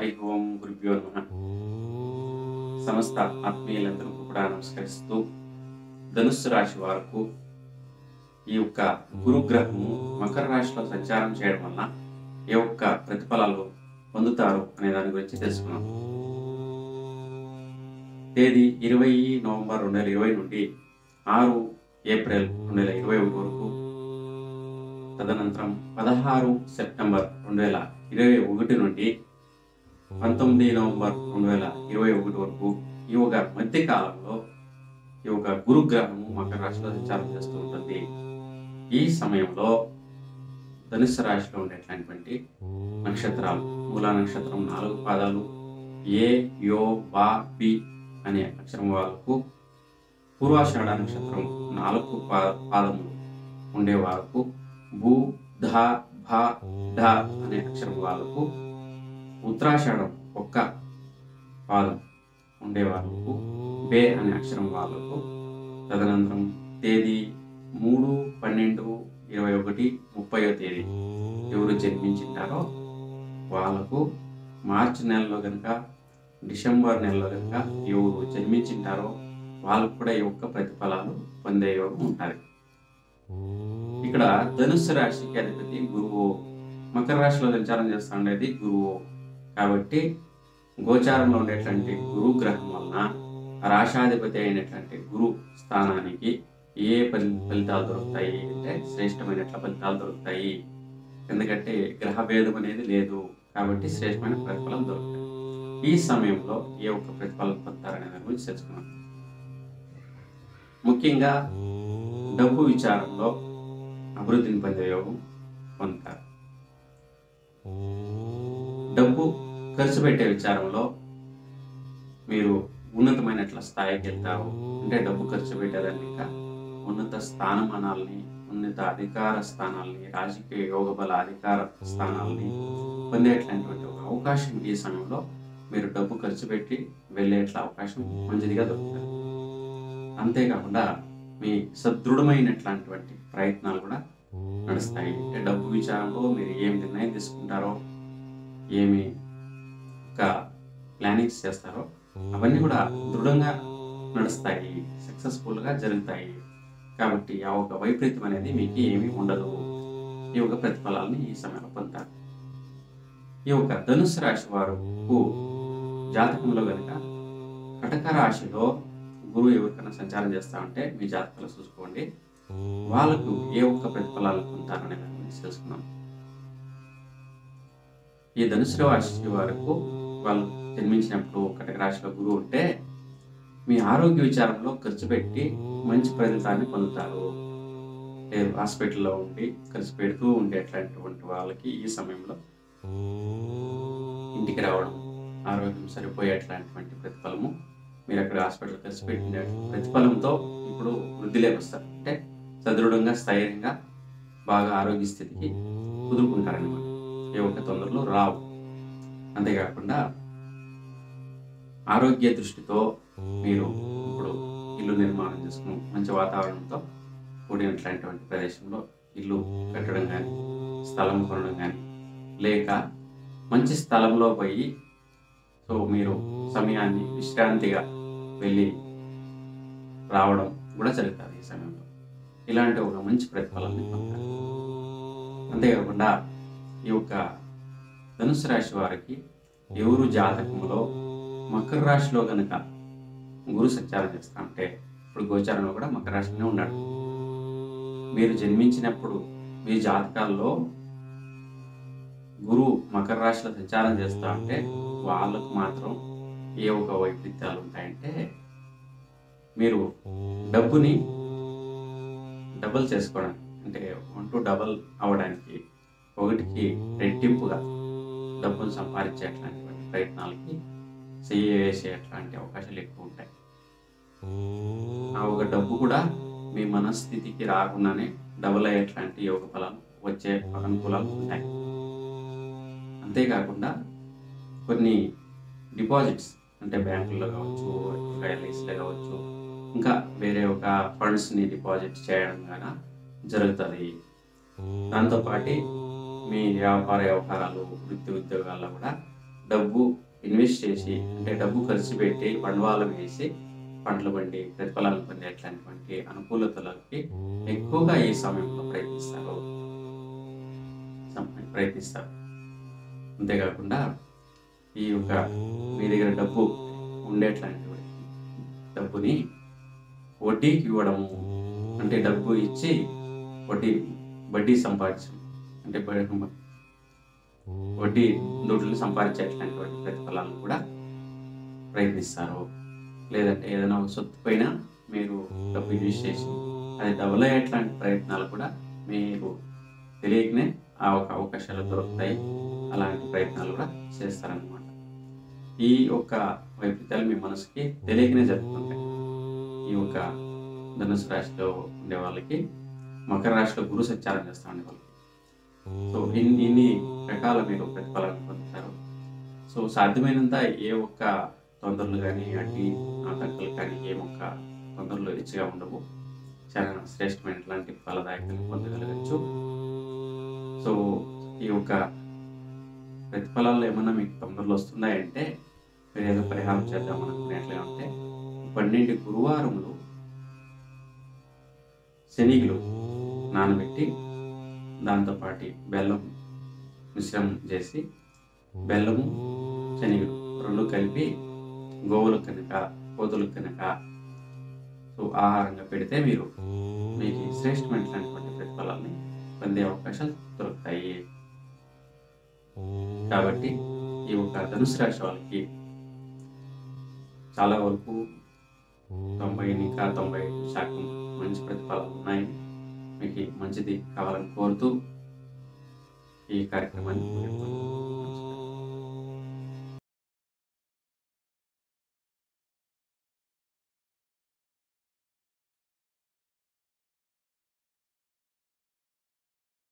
హరి ఓం గురుభ్యో నమ సమస్త ఆత్మీయులందరికీ కూడా నమస్కరిస్తూ ధనుస్సు రాశి వారికి ఈ యొక్క గురుగ్రహము మకర రాశిలో సంచారం చేయడం వలన ఏ ఒక్క ప్రతిఫలాలు పొందుతారు అనే దాని గురించి తెలుసుకున్నాం తేదీ ఇరవై నవంబర్ రెండు వేల ఇరవై నుండి ఆరు ఏప్రిల్ రెండు వేల ఇరవై ఒకటి వరకు తదనంతరం పదహారు సెప్టెంబర్ రెండు వేల ఇరవై ఒకటి నుండి పంతొమ్మిది నవంబర్ రెండు వేల ఇరవై ఒకటి వరకు ఈ ఒక మధ్య కాలంలో ఈ ఒక గురుగ్రహము మకర రాశిలో సంచారం చేస్తూ ఉంటుంది ఈ సమయంలో ధనుస్సు రాశిలో ఉండేటటువంటి నక్షత్రాలు మూలా నక్షత్రం నాలుగు పాదాలు ఏ యో బా బి అనే అక్షరం వాళ్ళకు పూర్వాషాఢ నక్షత్రం నాలుగు పా పాదములు ఉండే వాళ్ళకు భూ ధ భ ఢ అనే అక్షరం వాళ్ళకు ఉత్తరాషాఢం ఒక్క పాదం ఉండే వాళ్ళకు బే అనే అక్షరం వాళ్ళకు తదనంతరం తేదీ మూడు పన్నెండు ఇరవై ఒకటి ముప్పయో తేదీ ఎవరు జన్మించింటారో వాళ్ళకు మార్చి నెలలో కనుక డిసెంబర్ నెలలో కనుక ఎవరు జన్మించింటారో వాళ్ళకు కూడా ఈ యొక్క ప్రతిఫలాలు పొందే యోగం ఉంటుంది ఇక్కడ ధనుస్సు రాశికి అధిపతి గురువు మకర రాశిలో సంచారం చేస్తూ ఉండేది గురువు కాబట్టి గోచారంలో ఉండేటువంటి గురు గ్రహం వలన రాశాధిపతి అయినటువంటి గురు స్థానానికి ఏ ఫలి ఫలితాలు దొరుకుతాయి అంటే శ్రేష్టమైనట్ల ఫలితాలు దొరుకుతాయి ఎందుకంటే గ్రహ భేదం అనేది లేదు కాబట్టి శ్రేష్టమైన ప్రతిఫలం దొరుకుతాయి ఈ సమయంలో ఏ ఒక్క ప్రతిఫలం పొందుతారనే దాని గురించి తెలుసుకున్నాం ముఖ్యంగా డబ్బు విచారంలో అభివృద్ధిని పొందే యోగం పొందుతారు డబ్బు ఖర్చు పెట్టే విచారంలో మీరు ఉన్నతమైనట్ల స్థాయికి వెళ్తారు అంటే డబ్బు ఖర్చు పెట్టేదాన్ని ఇంకా ఉన్నత స్థానమానాలని ఉన్నత అధికార స్థానాలని రాజకీయ యోగ బల అధికార స్థానాలని పొందేటటువంటి ఒక అవకాశం ఈ సమయంలో మీరు డబ్బు ఖర్చు పెట్టి వెళ్ళేట్ల అవకాశం మంచిదిగా దొరుకుతుంది అంతేకాకుండా మీ సదృఢమైనట్లాంటి ప్రయత్నాలు కూడా నడుస్తాయి అంటే డబ్బు విచారంలో మీరు ఏమి నిర్ణయం తీసుకుంటారో ఏమి ఒక ప్లానింగ్స్ చేస్తారో అవన్నీ కూడా దృఢంగా నడుస్తాయి సక్సెస్ఫుల్గా జరుగుతాయి కాబట్టి ఆ ఒక వైపరీత్యం అనేది మీకు ఏమీ ఉండదు ఈ యొక్క ప్రతిఫలాలని ఈ సమయంలో పొందుతారు ఈ యొక్క ధనుసు రాశి వారుకు జాతకంలో కనుక కటక రాశిలో గురువు ఎవరికైనా సంచారం చేస్తా ఉంటే మీ జాతకాలు చూసుకోండి వాళ్ళకు ఏ ఒక్క ప్రతిఫలాలు పొందుతారనే దాని గురించి తెలుసుకుందాం ఈ ధనుసు రాశి వారికి వాళ్ళు జన్మించినప్పుడు కటక రాశిలో గురువు ఉంటే మీ ఆరోగ్య విచారంలో ఖర్చు పెట్టి మంచి ఫలితాన్ని పొందుతారు లేదు హాస్పిటల్లో ఉండి ఖర్చు పెడుతూ ఉండేటటువంటి వాళ్ళకి ఈ సమయంలో ఇంటికి రావడం ఆరోగ్యం సరిపోయేటటువంటి ప్రతిఫలము మీరు అక్కడ హాస్పిటల్ ఖర్చు పెట్టిన ప్రతిఫలంతో ఇప్పుడు వృద్ధిలోకి వస్తారు అంటే సదృఢంగా స్థైర్యంగా బాగా ఆరోగ్య స్థితికి కుదురుకుంటారనమాట ఏ ఒక్క తొందరలో రావు అంతేకాకుండా ఆరోగ్య దృష్టితో మీరు ఇప్పుడు ఇల్లు నిర్మాణం చేసుకుని మంచి వాతావరణంతో కూడినట్లాంటి ప్రదేశంలో ఇల్లు కట్టడం కానీ స్థలం కొనడం కానీ లేక మంచి స్థలంలో పోయి సో మీరు సమయాన్ని విశ్రాంతిగా వెళ్ళి రావడం కూడా జరుగుతుంది ఈ సమయంలో ఇలాంటి ఒక మంచి ప్రతిఫలాన్ని పొందుతారు అంతేకాకుండా ఈ యొక్క ధనుసు రాశి వారికి ఎవరు జాతకంలో మకర రాశిలో కనుక గురు సంచారం చేస్తా అంటే ఇప్పుడు గోచారంలో కూడా మకర రాశిలోనే ఉన్నాడు మీరు జన్మించినప్పుడు మీ జాతకాల్లో గురువు మకర రాశిలో సంచారం చేస్తా ఉంటే వాళ్ళకు మాత్రం ఏ ఒక వైపరీత్యాలు ఉంటాయంటే మీరు డబ్బుని డబుల్ చేసుకోవడానికి అంటే వన్ టు డబల్ అవ్వడానికి ఒకటికి రెట్టింపుగా డబ్బును సంపాదించేట్లాంటి ప్రయత్నాలకి చెయ్యి వేసేట్లాంటి అవకాశాలు ఎక్కువ ఉంటాయి ఆ ఒక డబ్బు కూడా మీ మనస్థితికి రాకుండానే డబుల్ అయ్యేట్లాంటి యోగ ఫలాలు వచ్చే అనుకూలాలు ఉంటాయి అంతేకాకుండా కొన్ని డిపాజిట్స్ అంటే బ్యాంకుల్లో కావచ్చు ఎల్ఐసిలో కావచ్చు ఇంకా వేరే ఒక ఫండ్స్ని డిపాజిట్ చేయడం గాన జరుగుతుంది దాంతోపాటు మీ వ్యాపార వ్యవహారాలు వృత్తి ఉద్యోగాల్లో కూడా డబ్బు ఇన్వెస్ట్ చేసి అంటే డబ్బు ఖర్చు పెట్టి బండవాళం వేసి పంటలు పండి ప్రతిఫలాలు పొందేట్లాంటి అనుకూలతలకి ఎక్కువగా ఈ సమయంలో ప్రయత్నిస్తారు సమ- ప్రయత్నిస్తారు అంతేకాకుండా ఈ యొక్క మీ దగ్గర డబ్బు ఉండేట్లాంటి డబ్బుని వడ్డీకి ఇవ్వడము అంటే డబ్బు ఇచ్చి వడ్డీ వడ్డీ సంపాదించడం అంటే బ- వడ్డీ దుడ్లు సంపాదించేట్లాంటి ప్రతిఫలాలను కూడా ప్రయత్నిస్తారు లేదంటే ఏదైనా ఒక సొత్తు పైన మీరు డబ్బు ఇన్వెస్ట్ చేసి అది డబుల్ అయ్యేట్లాంటి ప్రయత్నాలు కూడా మీరు తెలియకనే ఆ ఒక అవకాశాలు దొరుకుతాయి అలాంటి ప్రయత్నాలు కూడా చేస్తారనమాట ఈ యొక్క వైపరీత్యాలు మీ మనసుకి తెలియకనే జరుగుతుంటాయి ఈ యొక్క ధనుసు రాశిలో ఉండే వాళ్ళకి మకర రాశిలో గురు సంచారం చేస్తూ ఉండే వాళ్ళకి సో ఇన్ని ఇన్ని రకాల మీరు ప్రతిఫలాలు పొందుతారు సో సాధ్యమైనంత ఏ ఒక్క తొందరలు కానీ అడ్డి ఆటంకాలు కానీ ఏ ఒక్క తొందరలు హెచ్చుగా ఉండవు చాలా శ్రేష్టమైన లాంటి ఫలదాయకాలు పొందగలగచ్చు సో ఈ యొక్క ప్రతిఫలాల్లో ఏమన్నా మీకు తొందరలు వస్తున్నాయంటే మీరు ఏదో పరిహారం చేద్దాం అనుకునేట్లే ఉంటే పన్నెండు గురువారములు శనిగులు నానబెట్టి దాంతోపాటి బెల్లం మిశ్రమం చేసి బెల్లము శనిగులు రెండు కలిపి గోవులకు కనుక కోతులకు కనుక సో ఆహారంగా పెడితే మీరు మీకు శ్రేష్టమైనటువంటి ప్రతిఫలాన్ని పొందే అవకాశాలు దొరుకుతాయి కాబట్టి ఈ ఒక ధనుసు రాశి వాళ్ళకి చాలా వరకు తొంభై ఇంకా తొంభై శాతం మంచి ప్రతిఫలాలు ఉన్నాయి మీకు మంచిది కావాలని కోరుతూ ఈ కార్యక్రమాన్ని ముగిస్తున్నాను.